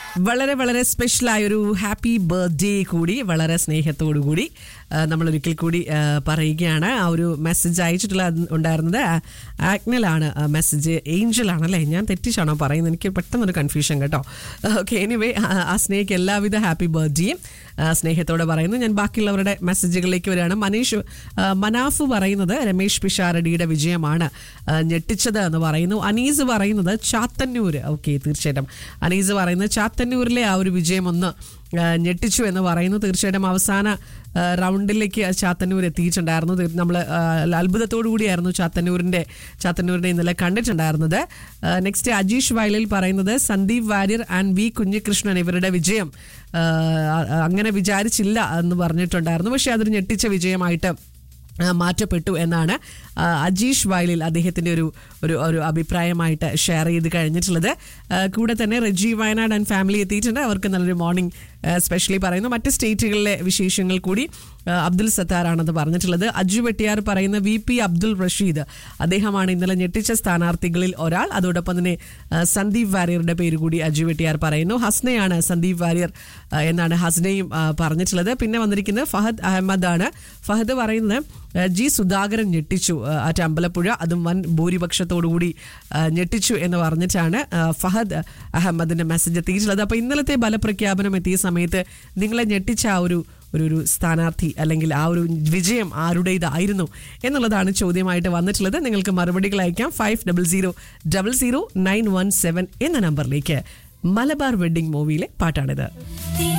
വളരെ വളരെ സ്പെഷ്യലായ ഒരു ഹാപ്പി ബർത്ത്ഡേ കൂടി വളരെ സ്നേഹത്തോടു കൂടി ആ, നമ്മൾ ഒരിക്കൽ കൂടി ആ, പറയുകയാണ് ആ ഒരു മെസ്സേജ് അയച്ചിട്ടുള്ള അത് ഉണ്ടായിരുന്നത് ആ- ആഗ്നലാണ് ആ മെസ്സേജ് ഏഞ്ചൽ ആണല്ലേ ഞാൻ തെറ്റിച്ചാണോ പറയുന്നത് എനിക്ക് പെട്ടെന്നൊരു കൺഫ്യൂഷൻ കേട്ടോ ഓക്കെ എനിവേ ആ സ്നേഹിക്ക് എല്ലാവിധ ഹാപ്പി ബർത്ത്ഡേയും സ്നേഹത്തോടെ പറയുന്നു ഞാൻ ബാക്കിയുള്ളവരുടെ മെസ്സേജുകളിലേക്ക് വരികയാണ് മനീഷ് ആ, മനാഫ് പറയുന്നത് രമേഷ് പിഷാരടിയുടെ വിജയമാണ് ആ, ഞെട്ടിച്ചത് എന്ന് പറയുന്നു അനീസ് പറയുന്നത് ചാത്തന്നൂർ ഓക്കെ തീർച്ചയായിട്ടും അനീസ് പറയുന്നത് ചാത്തന്നൂരിലെ ആ ഒരു വിജയം ഒന്ന് ആ, ഞെട്ടിച്ചു എന്ന് പറയുന്നു തീർച്ചയായിട്ടും അവസാന ആ, റൗണ്ടിലേക്ക് ചാത്തന്നൂർ എത്തിയിട്ടുണ്ടായിരുന്നു നമ്മൾ അത്ഭുതത്തോടു കൂടിയായിരുന്നു ചാത്തന്നൂരിൻ്റെ ചാത്തന്നൂരിനെ ഇന്നലെ കണ്ടിട്ടുണ്ടായിരുന്നത് നെക്സ്റ്റ് അജീഷ് വയലിൽ പറയുന്നത് സന്ദീപ് വാര്യർ ആൻഡ് വി കുഞ്ഞികൃഷ്ണൻ ഇവരുടെ വിജയം ആ, അങ്ങനെ വിചാരിച്ചില്ല എന്ന് പറഞ്ഞിട്ടുണ്ടായിരുന്നു പക്ഷേ അതൊരു ഞെട്ടിച്ച വിജയമായിട്ട് ആ, മാറ്റപ്പെട്ടു എന്നാണ് ആ, അജീഷ് വയലിൽ അദ്ദേഹത്തിൻ്റെ ഒരു ഒരു ഒരു അഭിപ്രായമായിട്ട് ഷെയർ ചെയ്ത് കഴിഞ്ഞിട്ടുള്ളത് ആ, കൂടെ തന്നെ റജി വയനാട് ആൻഡ് ഫാമിലി എത്തിയിട്ടുണ്ട് അവർക്ക് നല്ലൊരു മോർണിംഗ് സ്പെഷ്യലി പറയുന്നു മറ്റ് സ്റ്റേറ്റുകളിലെ വിശേഷങ്ങൾ കൂടി ആ, അബ്ദുൽ സത്താറാണെന്ന് പറഞ്ഞിട്ടുള്ളത് അജു വെട്ടിയാർ പറയുന്ന വി പി അബ്ദുൾ റഷീദ് അദ്ദേഹമാണ് ഇന്നലെ ഞെട്ടിച്ച സ്ഥാനാർത്ഥികളിൽ ഒരാൾ അതോടൊപ്പം തന്നെ ആ, സന്ദീപ് വാര്യറുടെ പേര് കൂടി അജു വെട്ടിയാർ പറയുന്നു ഹസ്നയാണ് സന്ദീപ് വാര്യർ ആ, എന്നാണ് ഹസ്നയും ആ, പറഞ്ഞിട്ടുള്ളത് പിന്നെ വന്നിരിക്കുന്നത് ഫഹദ് അഹമ്മദ് ആണ് ഫഹദ് പറയുന്നത് ആ, ജി സുധാകരൻ ഞെട്ടിച്ചു ആ, അറ്റ് അമ്പലപ്പുഴ അതും വൻ ഭൂരിപക്ഷത്തോടുകൂടി ആ, ഞെട്ടിച്ചു എന്ന് പറഞ്ഞിട്ടാണ് ആ, ഫഹദ് അഹമ്മദിന്റെ മെസ്സേജ് എത്തിയിട്ടുള്ളത് അപ്പോൾ ഇന്നലത്തെ ബലപ്രഖ്യാപനം എത്തിയ സമയത്ത് നിങ്ങളെ ഞെട്ടിച്ച ആ ഒരു ഒരു ഒരു സ്ഥാനാർത്ഥി അല്ലെങ്കിൽ ആ ഒരു വിജയം ആരുടേതായിരുന്നു എന്നുള്ളതാണ് ചോദ്യമായിട്ട് വന്നിട്ടുള്ളത് നിങ്ങൾക്ക് മറുപടികൾ അയക്കാം five double zero double zero nine one seven എന്ന നമ്പറിലേക്ക് മലബാർ വെഡിങ് മൂവിയിലെ പാട്ടാണിത് തീ